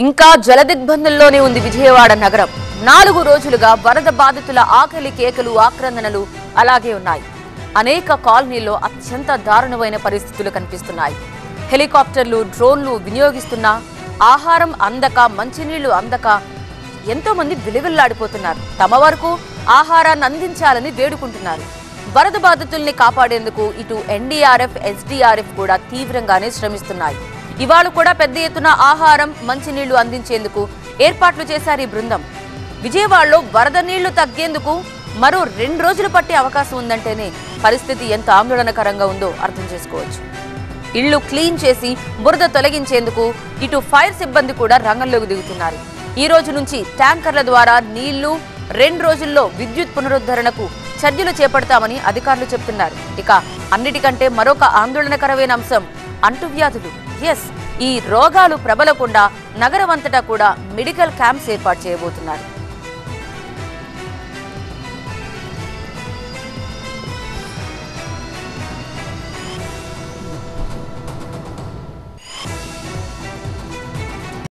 ఇంకా జలదిగ్బంధంలోనే ఉంది విజయవాడ నగరం నాలుగు రోజులుగా వరద బాధితుల ఆకలి కేకలు ఆక్రందనలు అలాగే ఉన్నాయి అనేక కాలనీల్లో అత్యంత దారుణమైన పరిస్థితులు కనిపిస్తున్నాయి హెలికాప్టర్లు డ్రోన్లు వినియోగిస్తున్నా ఆహారం అందక మంచినీళ్లు అందక ఎంతో మంది విలువిల్లాడిపోతున్నారు తమ వరకు ఆహారాన్ని అందించాలని వేడుకుంటున్నారు వరద బాధితుల్ని కాపాడేందుకు ఇటు ఎన్డీఆర్ఎఫ్ ఎస్డీఆర్ఎఫ్ కూడా తీవ్రంగానే శ్రమిస్తున్నాయి ఇవాళ కూడా పెద్ద ఎత్తున ఆహారం మంచినీళ్లు అందించేందుకు ఏర్పాట్లు చేశారు ఈ బృందం విజయవాడలో వరద నీళ్లు తగ్గేందుకు మరో రెండు రోజులు పట్టే అవకాశం ఉందంటేనే పరిస్థితి ఎంత ఆందోళనకరంగా ఉందో అర్థం చేసుకోవచ్చు ఇళ్లు క్లీన్ చేసి బురద తొలగించేందుకు ఇటు ఫైర్ సిబ్బంది కూడా రంగంలోకి దిగుతున్నారు ఈ రోజు నుంచి ట్యాంకర్ల ద్వారా నీళ్లు రెండు రోజుల్లో విద్యుత్ పునరుద్ధరణకు చర్యలు చేపడతామని అధికారులు చెప్తున్నారు ఇక అన్నిటికంటే మరొక ఆందోళనకరమైన అంశం అంటువ్యాధులు ఎస్ ఈ రోగాలు ప్రబలకుండా నగరమంతటా కూడా మెడికల్ క్యాంప్స్ ఏర్పాటు చేయబోతున్నారు